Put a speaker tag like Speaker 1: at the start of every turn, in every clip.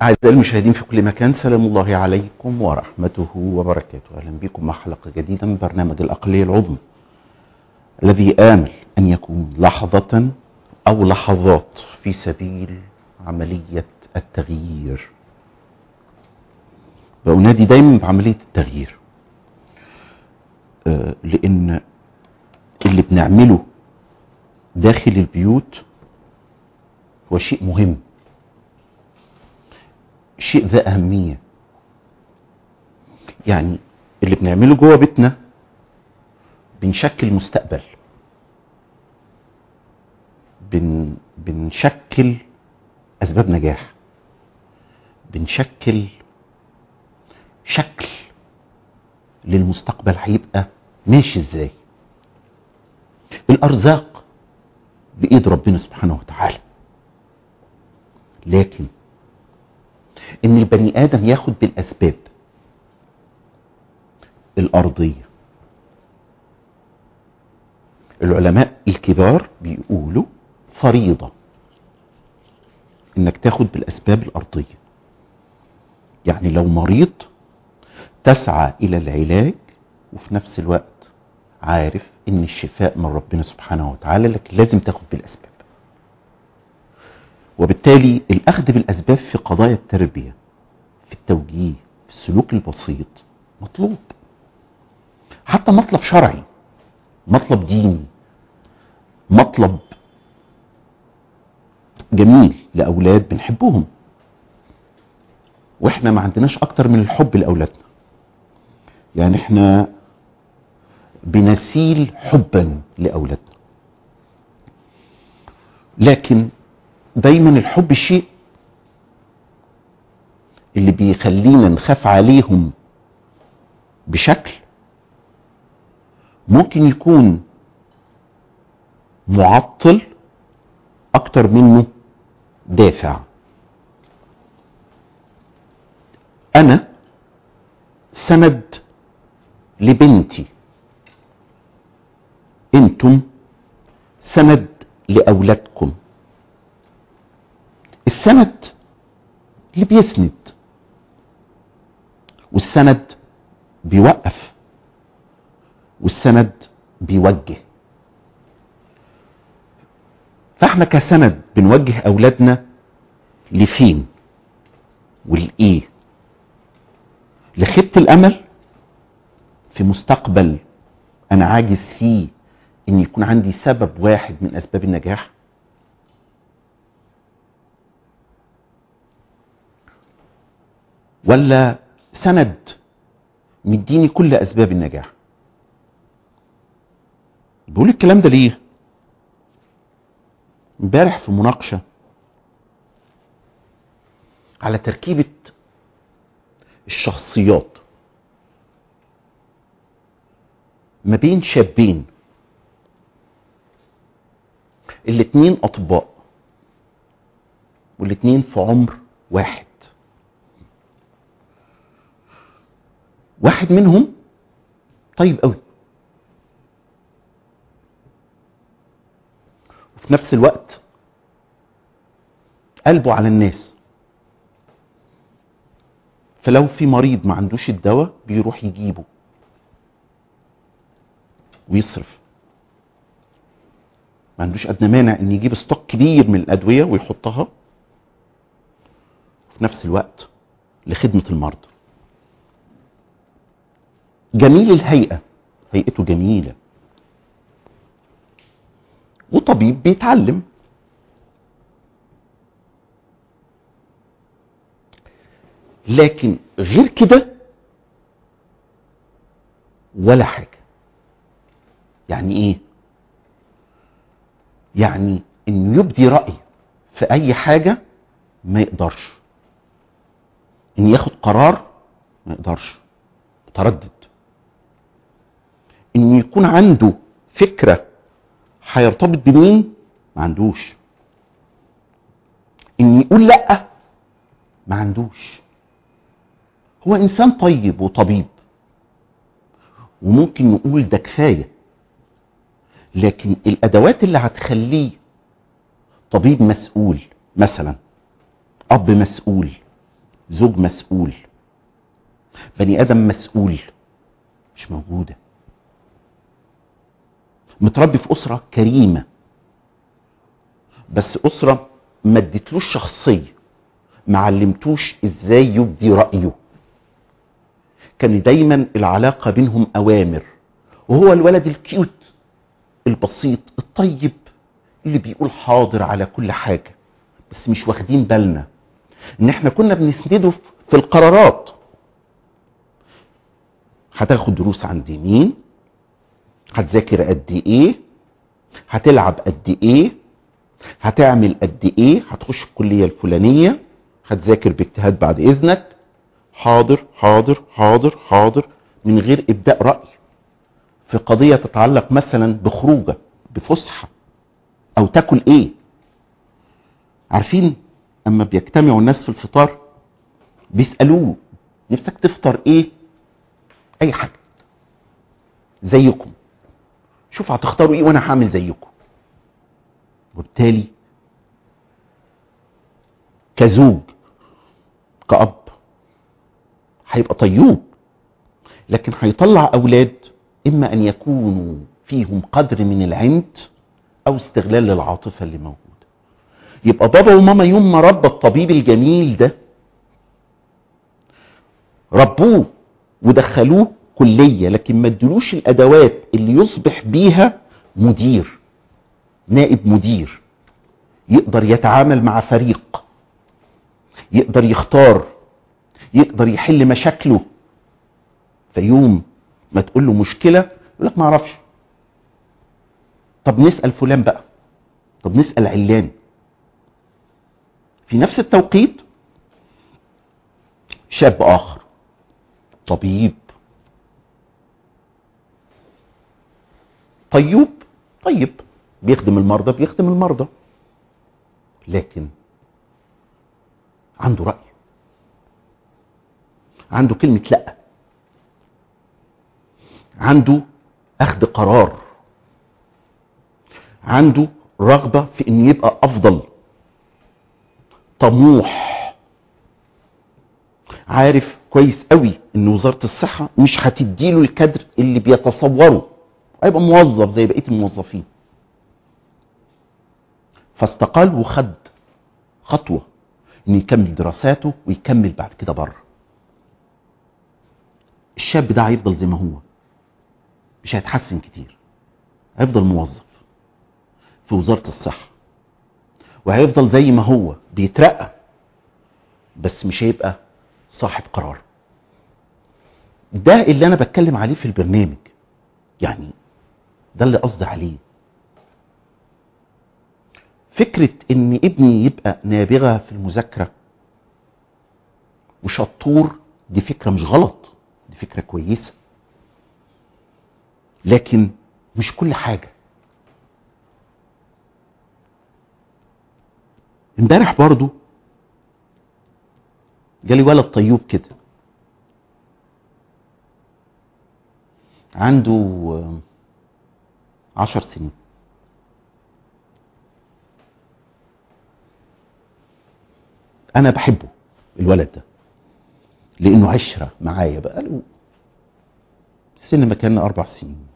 Speaker 1: أعزائي المشاهدين في كل مكان سلام الله عليكم ورحمته وبركاته أهلا بكم مع حلقة جديدة من برنامج الأقلية العظمى الذي آمل أن يكون لحظة أو لحظات في سبيل عملية التغيير بأنادي دايما بعملية التغيير آه، لأن اللي بنعمله داخل البيوت هو شيء مهم شيء ذا أهمية يعني اللي بنعمله جوه بيتنا بنشكل مستقبل بن بنشكل أسباب نجاح بنشكل شكل للمستقبل هيبقى ماشي ازاي الأرزاق بإيد ربنا سبحانه وتعالى لكن ان البني ادم ياخد بالاسباب الارضيه العلماء الكبار بيقولوا فريضه انك تاخد بالاسباب الارضيه يعني لو مريض تسعى الى العلاج وفي نفس الوقت عارف ان الشفاء من ربنا سبحانه وتعالى لكن لازم تاخد بالاسباب وبالتالي الاخذ بالاسباب في قضايا التربيه في التوجيه في السلوك البسيط مطلوب حتى مطلب شرعي مطلب ديني مطلب جميل لاولاد بنحبهم واحنا ما عندناش اكتر من الحب لاولادنا يعني احنا بنسيل حبا لاولادنا لكن دايما الحب شيء اللي بيخلينا نخاف عليهم بشكل ممكن يكون معطل اكتر منه دافع انا سند لبنتي انتم سند لاولادكم السند اللي بيسند والسند بيوقف والسند بيوجه فاحنا كسند بنوجه اولادنا لفين والايه لخيبة الامل في مستقبل انا عاجز فيه ان يكون عندي سبب واحد من اسباب النجاح ولا سند مديني كل اسباب النجاح بقول الكلام ده ليه امبارح في مناقشه على تركيبه الشخصيات ما بين شابين الاتنين اطباء والاتنين في عمر واحد واحد منهم طيب قوي وفي نفس الوقت قلبه على الناس فلو في مريض ما عندوش الدواء بيروح يجيبه ويصرف ما عندوش ادنى مانع ان يجيب ستوك كبير من الادويه ويحطها في نفس الوقت لخدمه المرضى جميل الهيئة هيئته جميلة وطبيب بيتعلم لكن غير كده ولا حاجة يعني ايه يعني انه يبدي رأي في اي حاجة ما يقدرش ان ياخد قرار ما يقدرش متردد ان يكون عنده فكره هيرتبط بمين ما عندوش ان يقول لا ما عندوش هو انسان طيب وطبيب وممكن نقول ده كفايه لكن الادوات اللي هتخليه طبيب مسؤول مثلا اب مسؤول زوج مسؤول بني ادم مسؤول مش موجوده متربي في اسره كريمه بس اسره ما اديتلوش شخصيه ما علمتوش ازاي يبدي رايه كان دايما العلاقه بينهم اوامر وهو الولد الكيوت البسيط الطيب اللي بيقول حاضر على كل حاجه بس مش واخدين بالنا ان احنا كنا بنسنده في القرارات هتاخد دروس عند مين هتذاكر قد ايه هتلعب قد ايه هتعمل قد ايه هتخش الكليه الفلانيه هتذاكر باجتهاد بعد اذنك حاضر حاضر حاضر حاضر من غير ابداء راي في قضيه تتعلق مثلا بخروجه بفسحه او تاكل ايه عارفين اما بيجتمعوا الناس في الفطار بيسالوه نفسك تفطر ايه اي حاجه زيكم شوف هتختاروا ايه وانا هعمل زيكم وبالتالي كزوج كأب هيبقى طيوب لكن هيطلع أولاد إما أن يكونوا فيهم قدر من العند أو استغلال للعاطفة اللي موجودة يبقى بابا وماما يوم ما ربى الطبيب الجميل ده ربوه ودخلوه كلية لكن ما ادلوش الأدوات اللي يصبح بيها مدير نائب مدير يقدر يتعامل مع فريق يقدر يختار يقدر يحل مشاكله فيوم ما تقول له مشكله يقول لك ما اعرفش طب نسال فلان بقى طب نسال علان في نفس التوقيت شاب اخر طبيب طيوب طيب بيخدم المرضى بيخدم المرضى لكن عنده رأي عنده كلمة لا عنده أخذ قرار عنده رغبة في إنه يبقى أفضل طموح عارف كويس قوي إن وزارة الصحة مش هتديله الكادر اللي بيتصوره هيبقى موظف زي بقية الموظفين فاستقال وخد خطوة انه يكمل دراساته ويكمل بعد كده بره الشاب ده هيفضل زي ما هو مش هيتحسن كتير هيفضل موظف في وزارة الصحة وهيفضل زي ما هو بيترقى بس مش هيبقى صاحب قرار ده اللي انا بتكلم عليه في البرنامج يعني ده اللي قصدي عليه فكرة ان ابني يبقى نابغة في المذاكرة وشطور دي فكرة مش غلط دي فكرة كويسة لكن مش كل حاجة امبارح برضو جالي ولد طيوب كده عنده عشر سنين انا بحبه الولد ده لانه عشره معايا بقى له سن ما كان اربع سنين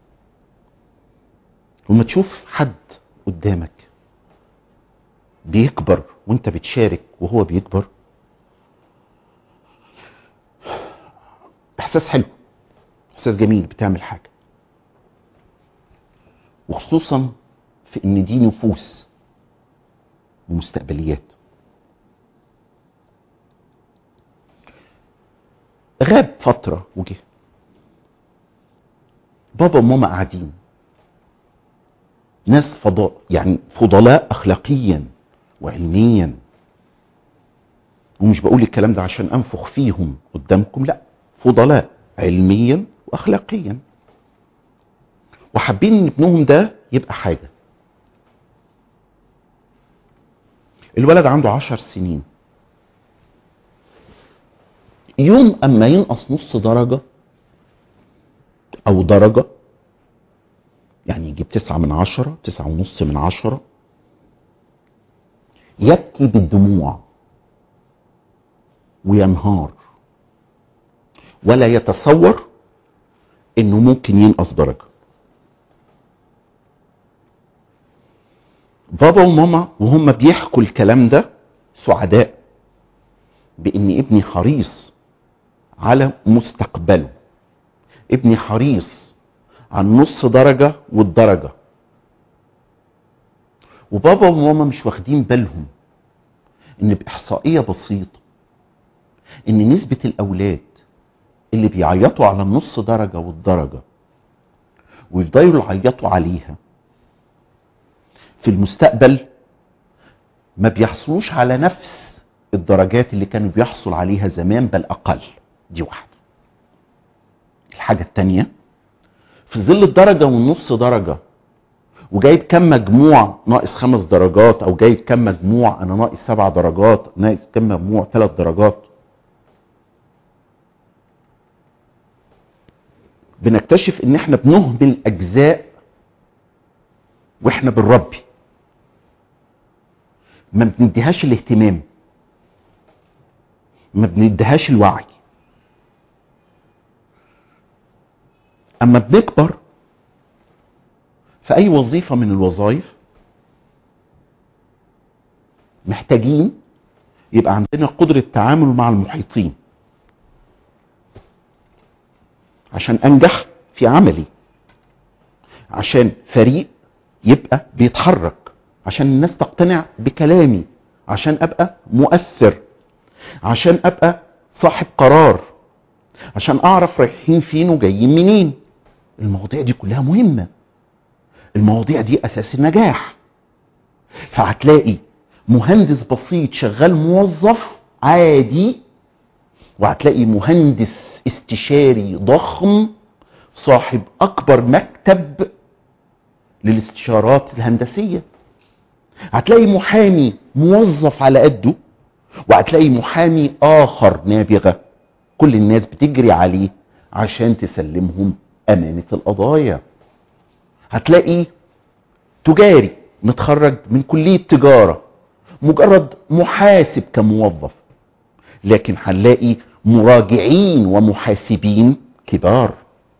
Speaker 1: لما تشوف حد قدامك بيكبر وانت بتشارك وهو بيكبر احساس حلو احساس جميل بتعمل حاجه وخصوصا في ان دي نفوس ومستقبليات غاب فترة وجه بابا وماما قاعدين ناس فضاء يعني فضلاء أخلاقيا وعلميا ومش بقول الكلام ده عشان أنفخ فيهم قدامكم لا فضلاء علميا وأخلاقيا وحابين ان ابنهم ده يبقى حاجة الولد عنده عشر سنين يوم اما ينقص نص درجة او درجة يعني يجيب تسعة من عشرة تسعة ونص من عشرة يبكي بالدموع وينهار ولا يتصور انه ممكن ينقص درجه بابا وماما وهم بيحكوا الكلام ده سعداء بان ابني حريص على مستقبله ابني حريص عن نص درجه والدرجه وبابا وماما مش واخدين بالهم ان باحصائيه بسيطه ان نسبه الاولاد اللي بيعيطوا على النص درجه والدرجه ويفضلوا يعيطوا عليها في المستقبل ما بيحصلوش على نفس الدرجات اللي كانوا بيحصل عليها زمان بل اقل دي واحده الحاجه الثانيه في ظل الدرجه والنص درجه وجايب كم مجموع ناقص خمس درجات او جايب كم مجموع انا ناقص سبع درجات ناقص كم مجموع ثلاث درجات بنكتشف ان احنا بنهمل اجزاء واحنا بنربي ما بنديهاش الاهتمام ما بنديهاش الوعي اما بنكبر في اي وظيفه من الوظائف محتاجين يبقى عندنا قدره تعامل مع المحيطين عشان انجح في عملي عشان فريق يبقى بيتحرك عشان الناس تقتنع بكلامي عشان ابقى مؤثر عشان ابقى صاحب قرار عشان اعرف رايحين فين وجايين منين المواضيع دي كلها مهمه المواضيع دي اساس النجاح فهتلاقي مهندس بسيط شغال موظف عادي وهتلاقي مهندس استشاري ضخم صاحب اكبر مكتب للاستشارات الهندسيه هتلاقي محامي موظف على قده وهتلاقي محامي اخر نابغه كل الناس بتجري عليه عشان تسلمهم امانه القضايا هتلاقي تجاري متخرج من كليه تجاره مجرد محاسب كموظف لكن هنلاقي مراجعين ومحاسبين كبار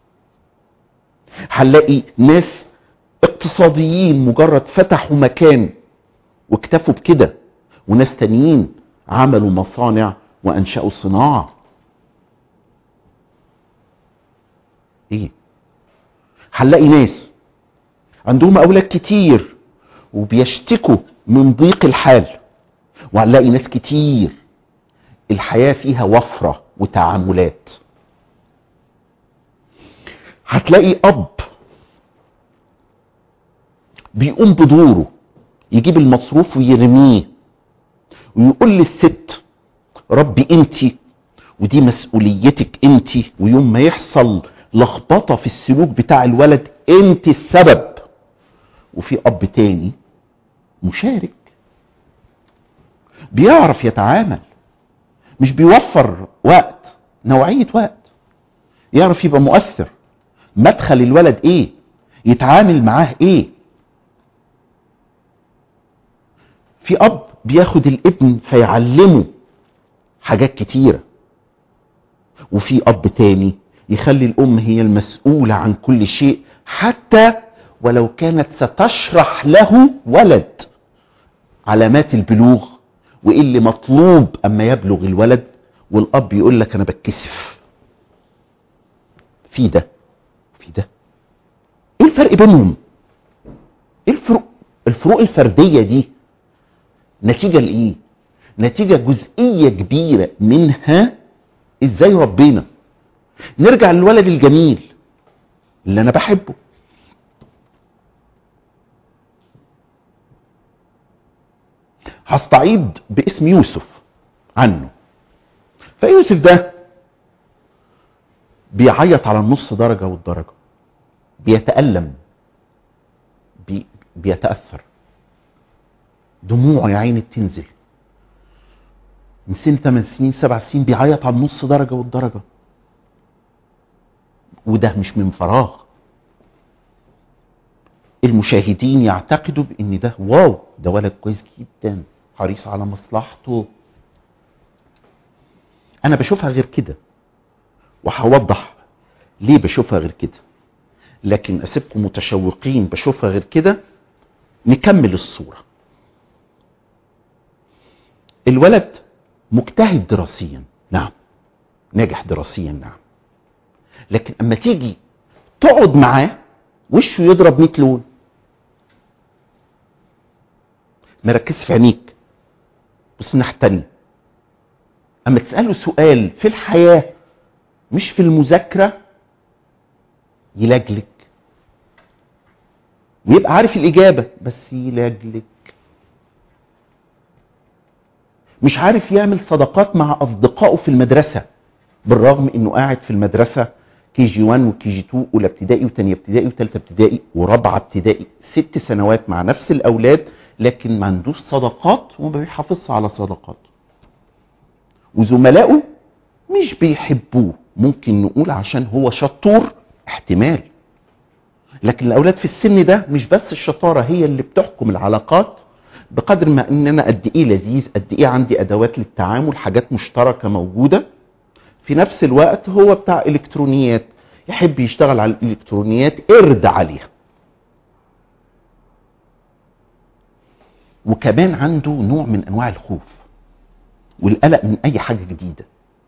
Speaker 1: هنلاقي ناس اقتصاديين مجرد فتحوا مكان واكتفوا بكده وناس تانيين عملوا مصانع وانشأوا صناعة ايه هنلاقي ناس عندهم اولاد كتير وبيشتكوا من ضيق الحال وهنلاقي ناس كتير الحياة فيها وفرة وتعاملات هتلاقي اب بيقوم بدوره يجيب المصروف ويرميه ويقول للست ربي انت ودي مسؤوليتك انت ويوم ما يحصل لخبطة في السلوك بتاع الولد انت السبب وفي اب تاني مشارك بيعرف يتعامل مش بيوفر وقت نوعية وقت يعرف يبقى مؤثر مدخل الولد ايه يتعامل معاه ايه في اب بياخد الابن فيعلمه حاجات كتيرة وفي اب تاني يخلي الام هي المسؤولة عن كل شيء حتى ولو كانت ستشرح له ولد علامات البلوغ وايه اللي مطلوب اما يبلغ الولد والاب يقول لك انا بتكسف في ده في ده ايه الفرق بينهم ايه الفروق الفروق الفرديه دي نتيجه لايه نتيجه جزئيه كبيره منها ازاي ربنا نرجع للولد الجميل اللي انا بحبه هستعيد باسم يوسف عنه فيوسف ده بيعيط على النص درجة والدرجة بيتألم بي بيتأثر دموعه يا عيني بتنزل من سن 8 سنين 7 سنين بيعيط على النص درجة والدرجة وده مش من فراغ المشاهدين يعتقدوا بان ده واو ده ولد كويس جدا حريص على مصلحته انا بشوفها غير كده وهوضح ليه بشوفها غير كده لكن اسيبكم متشوقين بشوفها غير كده نكمل الصوره الولد مجتهد دراسيا نعم ناجح دراسيا نعم لكن اما تيجي تقعد معاه وشه يضرب 100 لون مركز في عينيك بص الناحيه التانيه اما تساله سؤال في الحياه مش في المذاكره يلجلج ويبقى عارف الاجابه بس يلجلج مش عارف يعمل صداقات مع اصدقائه في المدرسه بالرغم انه قاعد في المدرسه كي جي 1 وكي جي 2 اولى ابتدائي وثانيه ابتدائي وثالثه ابتدائي ورابعه ابتدائي ست سنوات مع نفس الاولاد لكن ما عندوش صداقات وما بيحافظش على صداقاته وزملائه مش بيحبوه ممكن نقول عشان هو شطور احتمال لكن الاولاد في السن ده مش بس الشطاره هي اللي بتحكم العلاقات بقدر ما ان انا قد ايه لذيذ قد ايه عندي ادوات للتعامل حاجات مشتركه موجوده في نفس الوقت هو بتاع الكترونيات يحب يشتغل على الالكترونيات ارد عليها وكمان عنده نوع من انواع الخوف والقلق من اي حاجه جديده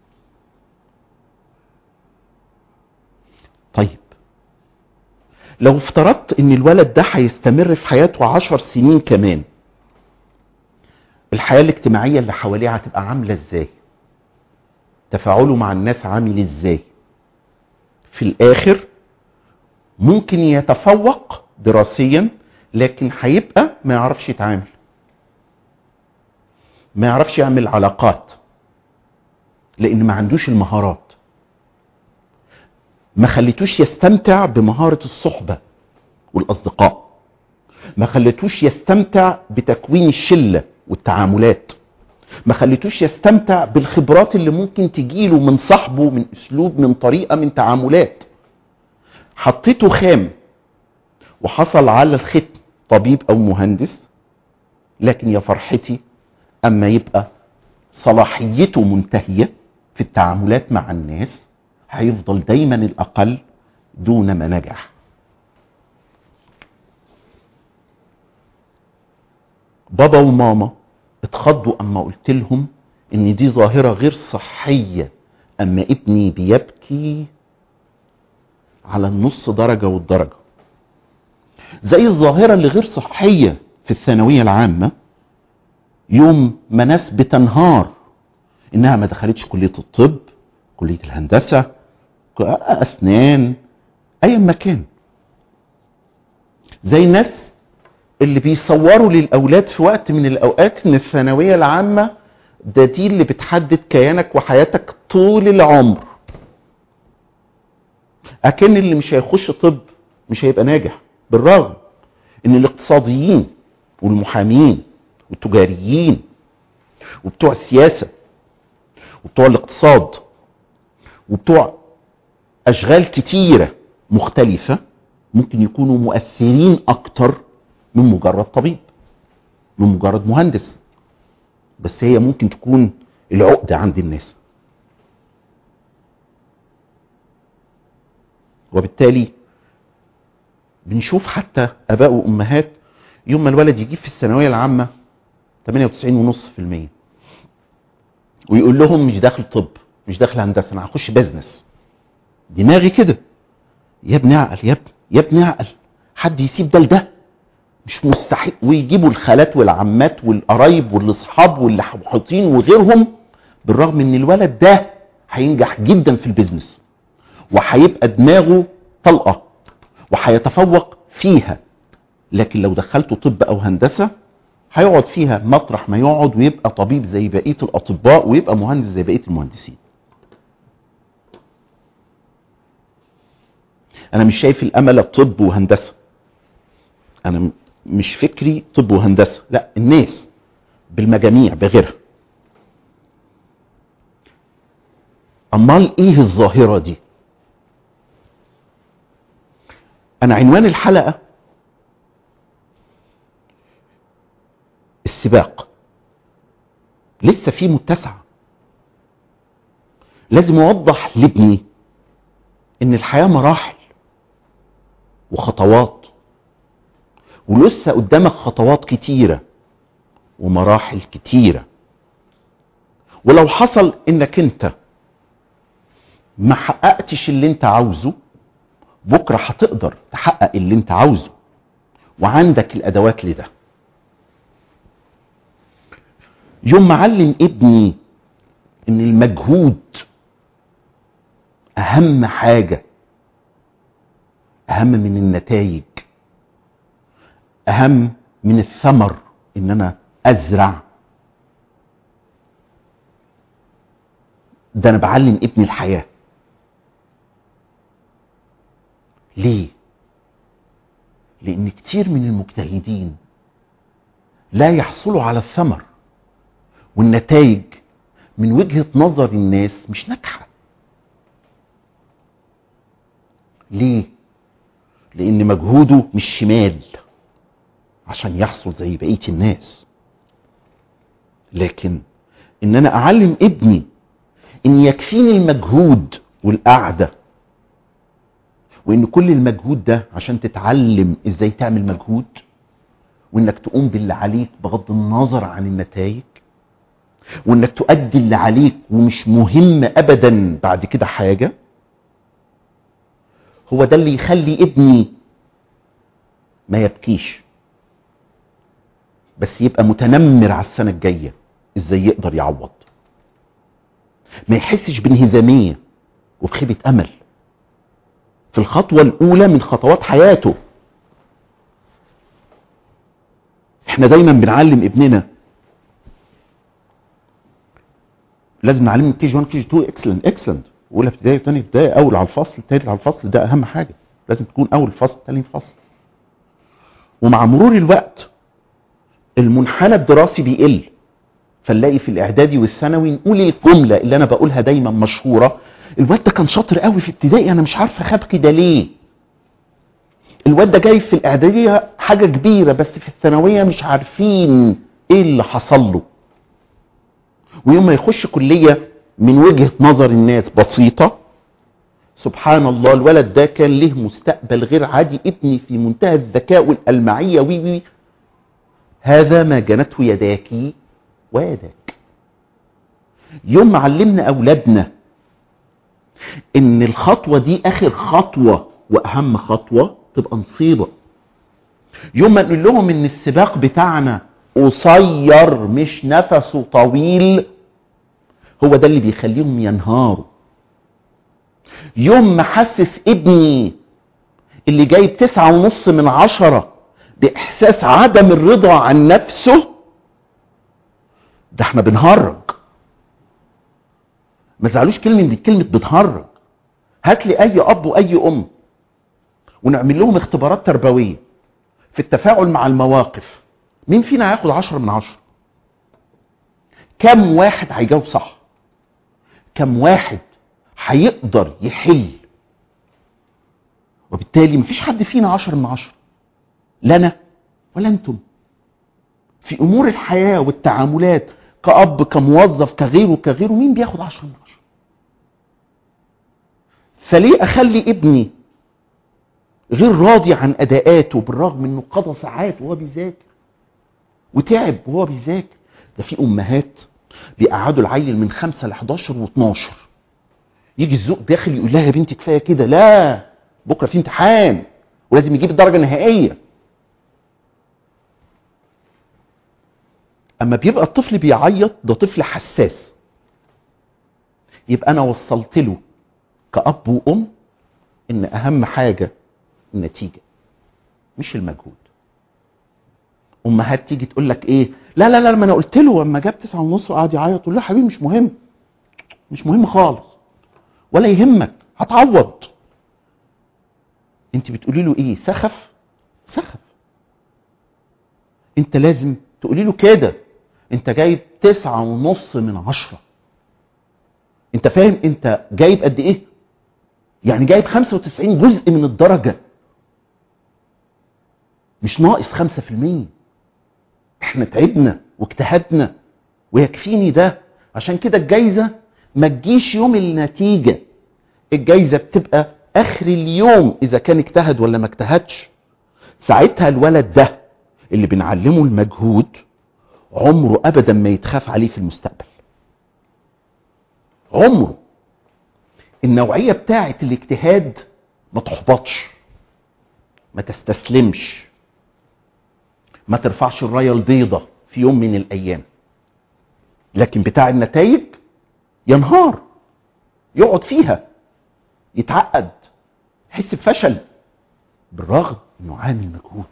Speaker 1: طيب لو افترضت ان الولد ده هيستمر في حياته عشر سنين كمان الحياه الاجتماعيه اللي حواليه هتبقى عامله ازاي تفاعله مع الناس عامل ازاي في الاخر ممكن يتفوق دراسيا لكن هيبقى ما يعرفش يتعامل ما يعرفش يعمل علاقات لان ما عندوش المهارات ما خليتوش يستمتع بمهارة الصحبة والأصدقاء ما خليتوش يستمتع بتكوين الشلة والتعاملات ما خليتوش يستمتع بالخبرات اللي ممكن تجيله من صاحبه من اسلوب من طريقه من تعاملات حطيته خام وحصل على الختم طبيب او مهندس لكن يا فرحتي اما يبقى صلاحيته منتهيه في التعاملات مع الناس هيفضل دايما الاقل دون ما نجح بابا وماما اتخضوا اما قلت لهم ان دي ظاهره غير صحيه اما ابني بيبكي على النص درجه والدرجه زي الظاهره اللي غير صحيه في الثانويه العامه يوم ما ناس بتنهار انها ما دخلتش كليه الطب كليه الهندسه اسنان اي مكان زي الناس اللي بيصوروا للاولاد في وقت من الاوقات ان الثانويه العامه ده دي اللي بتحدد كيانك وحياتك طول العمر اكن اللي مش هيخش طب مش هيبقى ناجح بالرغم ان الاقتصاديين والمحامين والتجاريين وبتوع السياسه وبتوع الاقتصاد وبتوع اشغال كتيره مختلفه ممكن يكونوا مؤثرين اكتر من مجرد طبيب من مجرد مهندس بس هي ممكن تكون العقدة عند الناس وبالتالي بنشوف حتى اباء وامهات يوم ما الولد يجيب في الثانويه العامه 98.5% ويقول لهم مش داخل طب مش داخل هندسه انا هخش بزنس دماغي كده يا ابني اعقل يا ابني يا ابني اعقل حد يسيب ده لده مش مستحيل ويجيبوا الخالات والعمات والقرايب والاصحاب واللي محيطين وغيرهم بالرغم ان الولد ده هينجح جدا في البيزنس وهيبقى دماغه طلقه وهيتفوق فيها لكن لو دخلته طب او هندسه هيقعد فيها مطرح ما يقعد ويبقى طبيب زي بقيه الاطباء ويبقى مهندس زي بقيه المهندسين انا مش شايف الامل طب وهندسه انا مش فكري طب وهندسه لا الناس بالمجاميع بغيرها امال ايه الظاهره دي انا عنوان الحلقه السباق لسه في متسعه لازم اوضح لابني ان الحياه مراحل وخطوات ولسه قدامك خطوات كتيره ومراحل كتيره ولو حصل انك انت ما حققتش اللي انت عاوزه بكره هتقدر تحقق اللي انت عاوزه وعندك الادوات لده يوم معلم ابني ان المجهود اهم حاجه اهم من النتائج اهم من الثمر ان انا ازرع ده انا بعلم ابني الحياه ليه لان كتير من المجتهدين لا يحصلوا على الثمر والنتائج من وجهه نظر الناس مش ناجحه ليه لان مجهوده مش شمال عشان يحصل زي بقيه الناس لكن ان انا اعلم ابني ان يكفيني المجهود والقعده وان كل المجهود ده عشان تتعلم ازاي تعمل مجهود وانك تقوم باللي عليك بغض النظر عن النتائج وانك تؤدي اللي عليك ومش مهم ابدا بعد كده حاجه هو ده اللي يخلي ابني ما يبكيش بس يبقى متنمر على السنه الجايه ازاي يقدر يعوض ما يحسش بانهزاميه وبخيبه امل في الخطوه الاولى من خطوات حياته احنا دايما بنعلم ابننا لازم نعلمه كي جي 1 كي جي 2 اكسلنت اكسلنت اولى ابتدائي وثانيه ابتدائي اول على الفصل الثالث على الفصل ده اهم حاجه لازم تكون اول فصل ثاني فصل ومع مرور الوقت المنحنى الدراسي بيقل فنلاقي في الاعدادي والثانوي نقول الجمله اللي انا بقولها دايما مشهوره الواد ده كان شاطر قوي في ابتدائي انا مش عارفه خاب كده ليه الواد ده جاي في الاعداديه حاجه كبيره بس في الثانويه مش عارفين ايه اللي حصل له ويوم ما يخش كليه من وجهه نظر الناس بسيطه سبحان الله الولد ده كان له مستقبل غير عادي ابني في منتهى الذكاء والألمعية وي وي هذا ما جنته يداك ويداك يوم ما علمنا أولادنا إن الخطوة دي آخر خطوة وأهم خطوة تبقى نصيبة يوم ما نقول لهم إن السباق بتاعنا قصير مش نفسه طويل هو ده اللي بيخليهم ينهاروا يوم ما حسس ابني اللي جايب تسعة ونص من عشرة بإحساس عدم الرضا عن نفسه ده احنا بنهرج ما تزعلوش كلمة دي كلمة بنهرج هات لي أي أب وأي أم ونعمل لهم اختبارات تربوية في التفاعل مع المواقف مين فينا هياخد عشرة من عشرة كم واحد هيجاوب صح كم واحد هيقدر يحل وبالتالي مفيش حد فينا عشر من عشرة لا انا ولا انتم في امور الحياة والتعاملات كأب كموظف كغيره كغيره مين بياخد عشرة من عشرة فليه اخلي ابني غير راضي عن اداءاته بالرغم انه قضى ساعات وهو بيذاكر وتعب وهو بيذاكر ده في امهات بيقعدوا العيل من 5 ل 11 و12 يجي الذوق داخل يقول لها يا بنتي كفايه كده لا بكره في امتحان ولازم يجيب الدرجه النهائيه اما بيبقى الطفل بيعيط ده طفل حساس يبقى انا وصلت له كاب وام ان اهم حاجه النتيجه مش المجهود امهات تيجي تقول لك ايه لا لا لا ما انا قلت له لما جاب تسعة ونص وقعد يعيط تقول له يا حبيبي مش مهم مش مهم خالص ولا يهمك هتعوض انت بتقولي له ايه سخف سخف انت لازم تقولي له كده انت جايب تسعة ونص من عشرة انت فاهم انت جايب قد ايه يعني جايب 95 جزء من الدرجة مش ناقص 5% احنا تعبنا واجتهدنا ويكفيني ده عشان كده الجايزة ما تجيش يوم النتيجة الجايزة بتبقى اخر اليوم اذا كان اجتهد ولا ما اجتهدش ساعتها الولد ده اللي بنعلمه المجهود عمره ابدا ما يتخاف عليه في المستقبل عمره النوعية بتاعة الاجتهاد ما تحبطش ما تستسلمش ما ترفعش الراية البيضة في يوم من الايام لكن بتاع النتائج ينهار يقعد فيها يتعقد يحس بفشل بالرغم انه عامل مجهود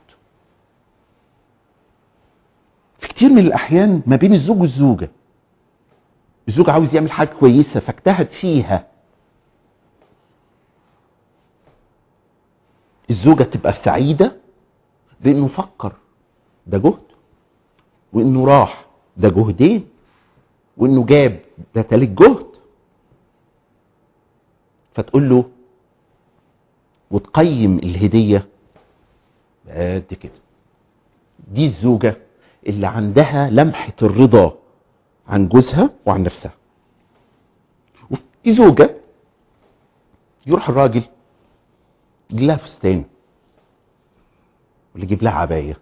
Speaker 1: في كتير من الاحيان ما بين الزوج والزوجه الزوج عاوز يعمل حاجه كويسه فاجتهد فيها الزوجه تبقى سعيده بانه فكر ده جهد وانه راح ده جهدين وانه جاب ده تالت جهد فتقول له وتقيم الهديه قد كده دي الزوجه اللي عندها لمحه الرضا عن جوزها وعن نفسها وفي زوجه يروح الراجل يجيب لها فستان ولا يجيب لها عبايه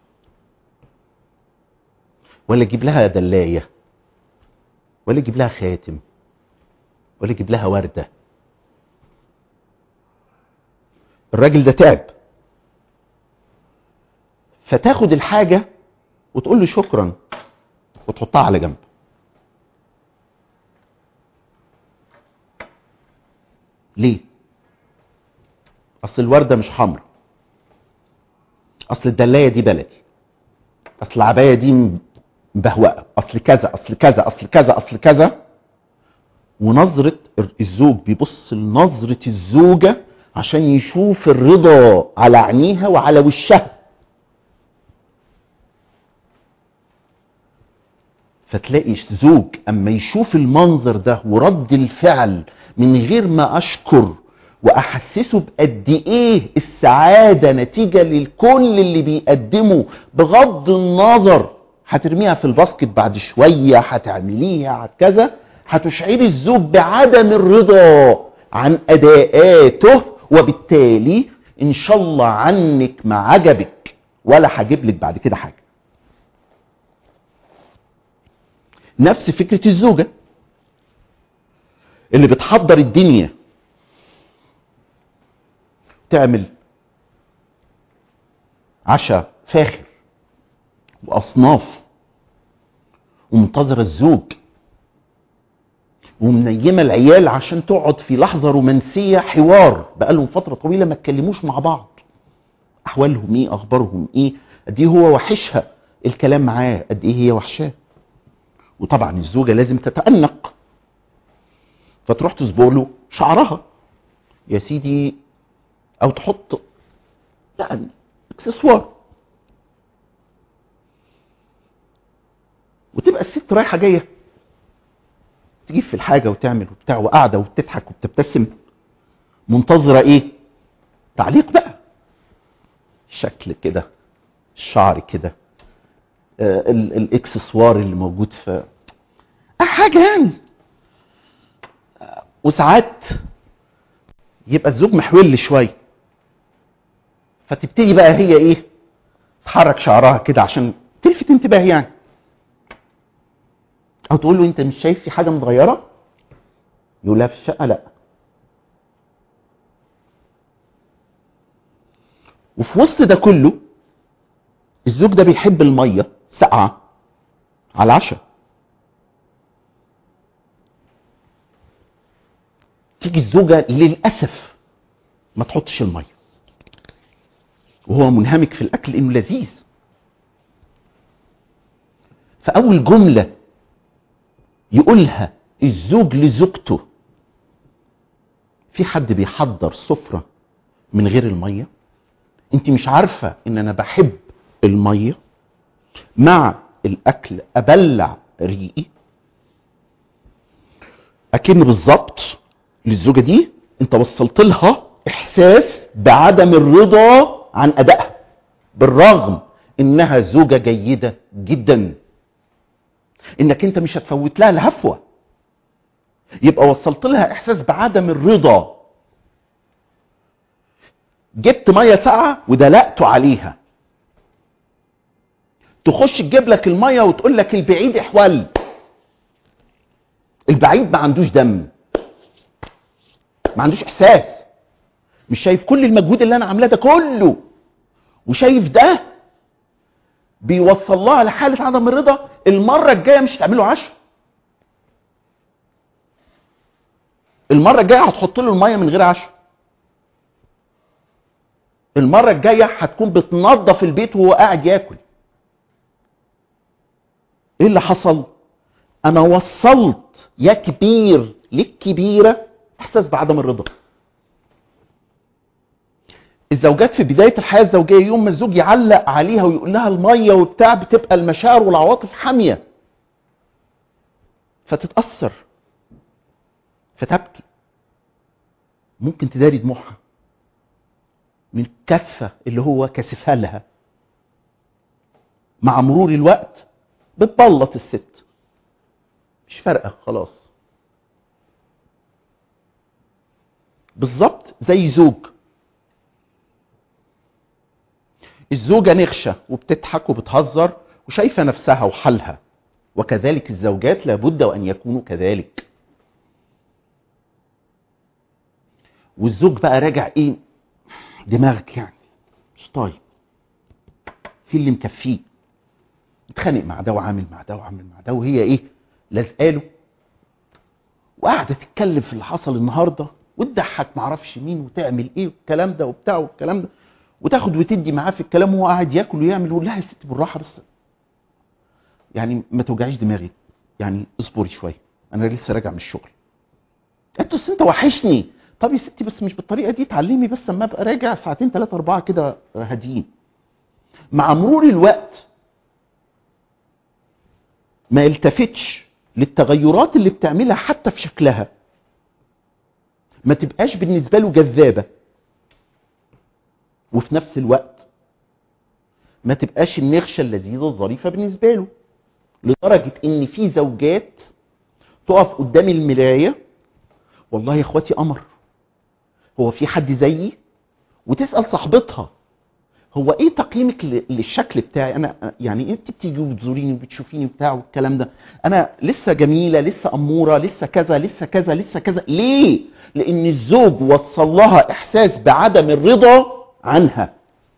Speaker 1: ولا يجيب لها دلايه ولا يجيب لها خاتم ولا يجيب لها ورده الراجل ده تعب فتاخد الحاجه وتقول له شكرا وتحطها على جنب ليه اصل الورده مش حمر اصل الدلايه دي بلدي اصل العبايه دي مبهوقه اصل كذا اصل كذا اصل كذا اصل كذا ونظره الزوج بيبص لنظره الزوجه عشان يشوف الرضا على عينيها وعلى وشها فتلاقي زوج اما يشوف المنظر ده ورد الفعل من غير ما اشكر واحسسه بقد ايه السعاده نتيجه للكل اللي بيقدمه بغض النظر هترميها في الباسكت بعد شويه هتعمليها كذا هتشعري الزوج بعدم الرضا عن اداءاته وبالتالي ان شاء الله عنك ما عجبك ولا هجيب لك بعد كده حاجه نفس فكره الزوجه اللي بتحضر الدنيا تعمل عشاء فاخر واصناف ومنتظره الزوج ومنيمه العيال عشان تقعد في لحظه رومانسيه حوار بقالهم فتره طويله ما اتكلموش مع بعض احوالهم ايه اخبارهم ايه قد ايه هو وحشها الكلام معاه قد ايه هي وحشاه وطبعا الزوجه لازم تتأنق فتروح تصبغ له شعرها يا سيدي او تحط يعني اكسسوار وتبقى الست رايحه جايه تجيب في الحاجه وتعمل وبتاع وقاعده وبتضحك وبتبتسم منتظره ايه تعليق بقى شكل كده الشعر كده آه الاكسسوار اللي موجود في حاجه يعني آه وساعات يبقى الزوج محول شويه فتبتدي بقى هي ايه تحرك شعرها كده عشان تلفت انتباه يعني او تقول له انت مش شايف في حاجه متغيره يقول لها في الشقه لا وفي وسط ده كله الزوج ده بيحب الميه ساقعه على العشاء تيجي الزوجه للاسف ما تحطش الميه وهو منهمك في الاكل انه لذيذ فاول جمله يقولها الزوج لزوجته في حد بيحضر سفره من غير الميه انت مش عارفه ان انا بحب الميه مع الاكل ابلع ريقي اكن بالظبط للزوجه دي انت وصلت لها احساس بعدم الرضا عن ادائها بالرغم انها زوجه جيده جدا انك انت مش هتفوت لها الهفوه يبقى وصلت لها احساس بعدم الرضا جبت ميه ساقعه ودلقته عليها تخش تجيب لك الميه وتقول لك البعيد احول البعيد ما عندوش دم ما عندوش احساس مش شايف كل المجهود اللي انا عاملاه ده كله وشايف ده بيوصل لها لحاله عدم الرضا المره الجايه مش هتعمله عشاء المره الجايه هتحط له الميه من غير عشاء المره الجايه هتكون بتنظف البيت وهو قاعد ياكل ايه اللي حصل انا وصلت يا كبير للكبيره احساس بعدم الرضا الزوجات في بدايه الحياه الزوجيه يوم ما الزوج يعلق عليها ويقول لها الميه وبتاع بتبقى المشاعر والعواطف حاميه فتتاثر فتبكي ممكن تداري دموعها من الكثفه اللي هو كثفها لها مع مرور الوقت بتبلط الست مش فارقه خلاص بالظبط زي زوج الزوجة نخشة وبتضحك وبتهزر وشايفة نفسها وحالها وكذلك الزوجات لابد وأن يكونوا كذلك والزوج بقى راجع ايه دماغك يعني مش طايق في اللي مكفيه اتخانق مع ده وعامل مع ده وعامل مع ده وهي ايه لازقاله وقاعده تتكلم في اللي حصل النهارده وتضحك معرفش مين وتعمل ايه والكلام ده وبتاع والكلام ده وتاخد وتدي معاه في الكلام وهو قاعد ياكل ويعمل ويقول لها يا ست بالراحه بس يعني ما توجعيش دماغي يعني اصبري شويه انا لسه راجع من الشغل انت بس انت وحشني طب يا ستي بس مش بالطريقه دي اتعلمي بس اما ابقى راجع ساعتين ثلاثه اربعه كده هاديين مع مرور الوقت ما يلتفتش للتغيرات اللي بتعملها حتى في شكلها ما تبقاش بالنسبه له جذابه وفي نفس الوقت ما تبقاش النخشه اللذيذه الظريفه بالنسبه له لدرجه ان في زوجات تقف قدام المرايه والله يا اخواتي قمر هو في حد زيي وتسال صاحبتها هو ايه تقييمك ل- للشكل بتاعي انا يعني انت بتيجي وبتزوريني وبتشوفيني بتاع والكلام ده انا لسه جميله لسه اموره لسه كذا لسه كذا لسه كذا ليه لان الزوج وصل لها احساس بعدم الرضا عنها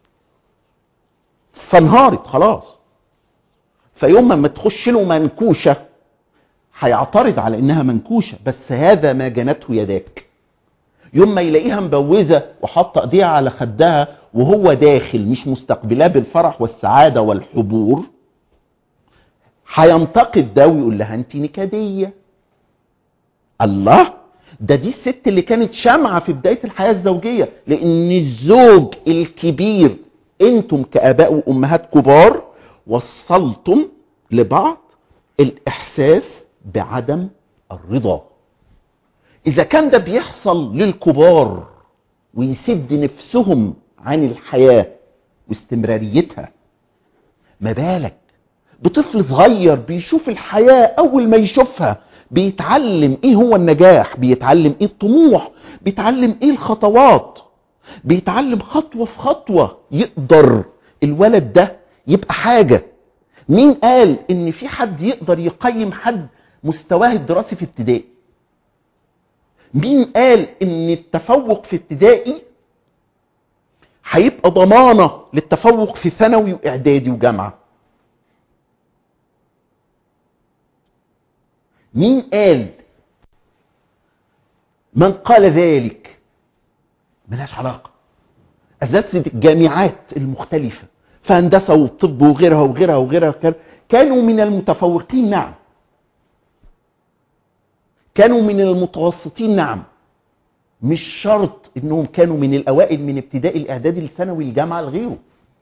Speaker 1: فانهارت خلاص فيوم ما تخش له منكوشه هيعترض على انها منكوشه بس هذا ما جنته يداك يوم ما يلاقيها مبوزه وحاطه ايديها على خدها وهو داخل مش مستقبلاه بالفرح والسعاده والحبور هينتقد ده ويقول لها انت نكديه الله ده دي الست اللي كانت شامعه في بدايه الحياه الزوجيه لان الزوج الكبير انتم كاباء وامهات كبار وصلتم لبعض الاحساس بعدم الرضا اذا كان ده بيحصل للكبار ويسد نفسهم عن الحياه واستمراريتها ما بالك بطفل صغير بيشوف الحياه اول ما يشوفها بيتعلم ايه هو النجاح بيتعلم ايه الطموح بيتعلم ايه الخطوات بيتعلم خطوه في خطوه يقدر الولد ده يبقى حاجه مين قال ان في حد يقدر يقيم حد مستواه الدراسي في ابتدائي مين قال ان التفوق في ابتدائي هيبقى ضمانه للتفوق في ثانوي واعدادي وجامعه مين قال من قال ذلك ملهاش علاقه اساتذه الجامعات المختلفه في هندسه والطب وغيرها وغيرها وغيرها كانوا من المتفوقين نعم كانوا من المتوسطين نعم مش شرط انهم كانوا من الاوائل من ابتدائي الاعدادي الثانوي الجامعه لغيره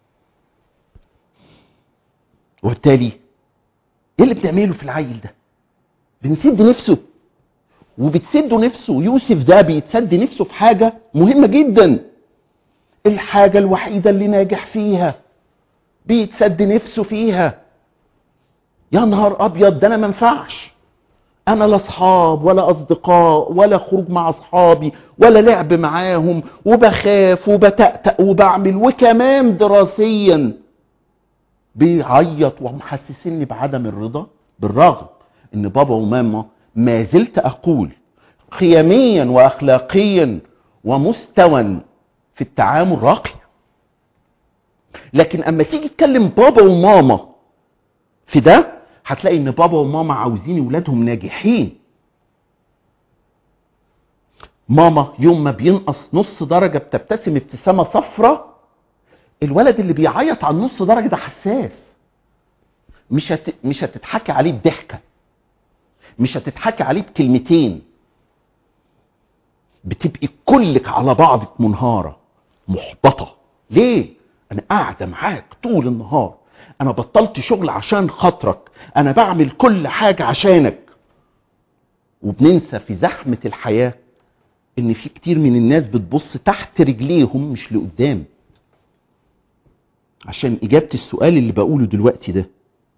Speaker 1: وبالتالي ايه اللي بتعمله في العيل ده بنسد نفسه وبتسد نفسه يوسف ده بيتسد نفسه في حاجه مهمه جدا الحاجه الوحيده اللي ناجح فيها بيتسد نفسه فيها يا نهار ابيض ده انا ما ينفعش انا لا اصحاب ولا اصدقاء ولا خروج مع اصحابي ولا لعب معاهم وبخاف وبتأتأ وبعمل وكمان دراسيا بيعيط ومحسسني بعدم الرضا بالرغم ان بابا وماما ما زلت اقول قيميا واخلاقيا ومستوى في التعامل راقي لكن اما تيجي تكلم بابا وماما في ده هتلاقي ان بابا وماما عاوزين ولادهم ناجحين ماما يوم ما بينقص نص درجة بتبتسم ابتسامة صفرة الولد اللي بيعيط على النص درجة ده حساس مش هت... مش هتتحكي عليه بضحكة مش هتتحكي عليه بكلمتين بتبقي كلك على بعضك منهارة محبطة ليه؟ أنا قاعدة معاك طول النهار أنا بطلت شغل عشان خاطرك أنا بعمل كل حاجة عشانك وبننسى في زحمة الحياة إن في كتير من الناس بتبص تحت رجليهم مش لقدام عشان إجابة السؤال اللي بقوله دلوقتي ده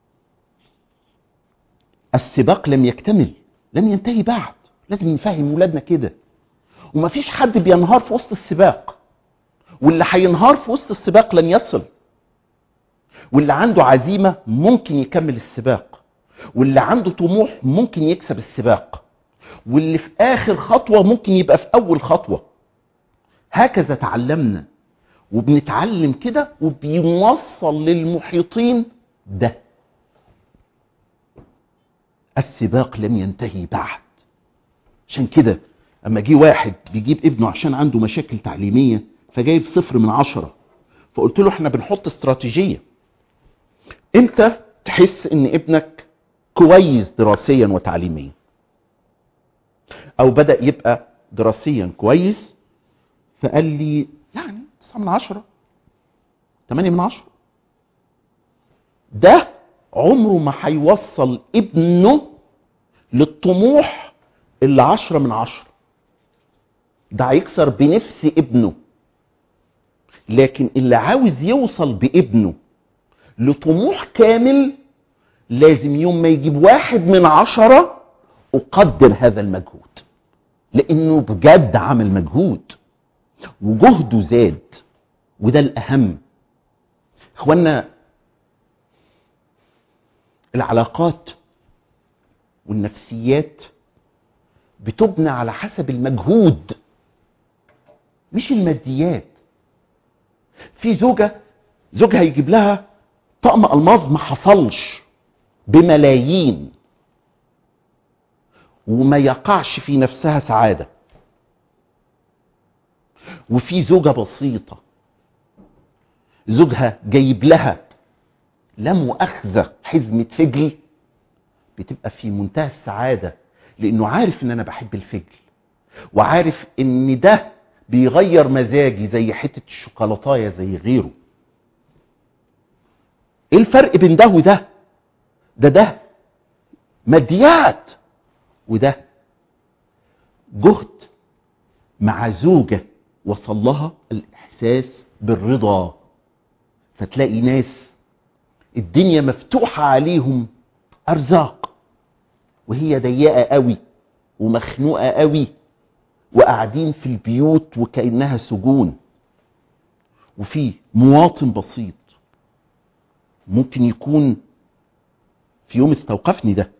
Speaker 1: السباق لم يكتمل لم ينتهي بعد لازم نفهم ولادنا كده ومفيش حد بينهار في وسط السباق واللي هينهار في وسط السباق لن يصل واللي عنده عزيمة ممكن يكمل السباق واللي عنده طموح ممكن يكسب السباق واللي في آخر خطوة ممكن يبقى في أول خطوة هكذا تعلمنا وبنتعلم كده وبيوصل للمحيطين ده السباق لم ينتهي بعد عشان كده اما جه واحد بيجيب ابنه عشان عنده مشاكل تعليمية فجايب صفر من عشرة فقلت له احنا بنحط استراتيجية امتى تحس ان ابنك كويس دراسيا وتعليميا او بدأ يبقى دراسيا كويس فقال لي يعني 9 من عشرة 8 من عشرة ده عمره ما هيوصل ابنه للطموح اللي عشرة من عشرة ده هيكسر بنفس ابنه لكن اللي عاوز يوصل بابنه لطموح كامل لازم يوم ما يجيب واحد من عشرة أقدر هذا المجهود لأنه بجد عمل مجهود وجهده زاد وده الأهم إخوانا العلاقات والنفسيات بتبنى على حسب المجهود مش الماديات في زوجة زوجها يجيب لها طقم ألماظ ما حصلش بملايين وما يقعش في نفسها سعادة وفي زوجة بسيطة زوجها جايب لها لا مؤاخذة حزمة فجل بتبقى في منتهى السعادة لأنه عارف إن أنا بحب الفجل وعارف إن ده بيغير مزاجي زي حتة الشوكولاتاية زي غيره ايه الفرق بين ده وده ده ده ماديات وده جهد مع زوجة وصل لها الإحساس بالرضا فتلاقي ناس الدنيا مفتوحة عليهم أرزاق وهي ضيقة قوي ومخنوقة قوي وقاعدين في البيوت وكأنها سجون وفي مواطن بسيط ممكن يكون في يوم استوقفني ده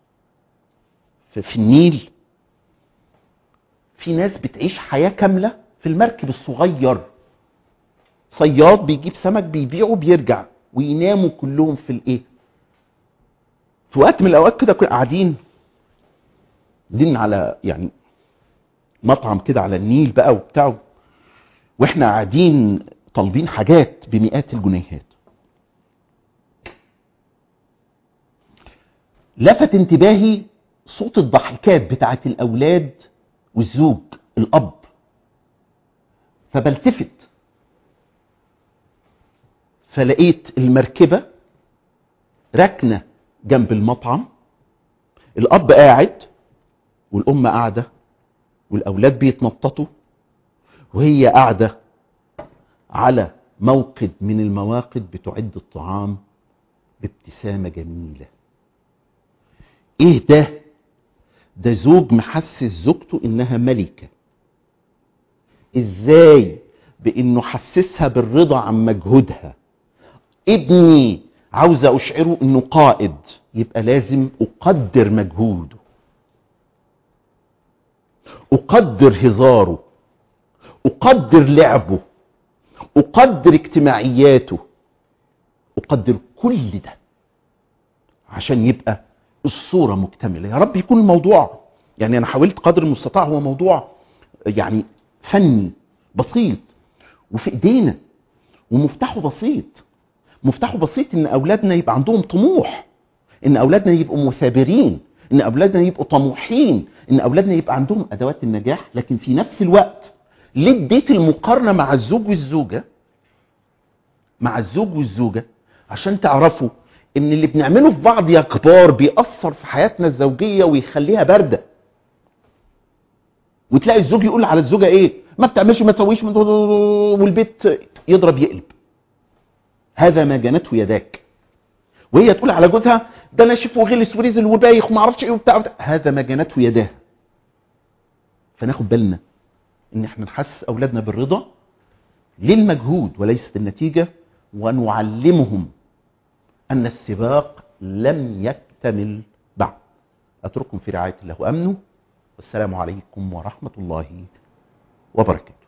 Speaker 1: في النيل في ناس بتعيش حياة كاملة في المركب الصغير صياد بيجيب سمك بيبيعه بيرجع ويناموا كلهم في الايه في وقت من الاوقات كده كنا قاعدين قاعدين على يعني مطعم كده على النيل بقى وبتاع واحنا قاعدين طالبين حاجات بمئات الجنيهات لفت انتباهي صوت الضحكات بتاعت الاولاد والزوج الاب فبلتفت فلقيت المركبه ركنه جنب المطعم الاب قاعد والام قاعده والاولاد بيتنططوا وهي قاعده على موقد من المواقد بتعد الطعام بابتسامه جميله ايه ده ده زوج محسس زوجته انها ملكة ازاي بانه حسسها بالرضا عن مجهودها ابني عاوز اشعره انه قائد يبقى لازم اقدر مجهوده اقدر هزاره اقدر لعبه اقدر اجتماعياته اقدر كل ده عشان يبقى الصورة مكتملة يا رب يكون الموضوع يعني انا حاولت قدر المستطاع هو موضوع يعني فني بسيط وفي ايدينا ومفتاحه بسيط مفتاحه بسيط ان اولادنا يبقى عندهم طموح ان اولادنا يبقوا مثابرين ان اولادنا يبقوا طموحين ان اولادنا يبقى عندهم ادوات النجاح لكن في نفس الوقت ليه اديت المقارنه مع الزوج والزوجه مع الزوج والزوجه عشان تعرفوا ان اللي بنعمله في بعض يا كبار بيأثر في حياتنا الزوجيه ويخليها بارده وتلاقي الزوج يقول على الزوجه ايه ما بتعملش ما تسويش والبيت يضرب يقلب هذا ما جنته يداك وهي تقول على جوزها ده ناشف وغلس ورزل وبايخ وما اعرفش ايه وبتاع هذا ما جنته يداه فناخد بالنا ان احنا نحسس اولادنا بالرضا للمجهود وليست النتيجه ونعلمهم ان السباق لم يكتمل بعد اترككم في رعايه الله وامنه والسلام عليكم ورحمه الله وبركاته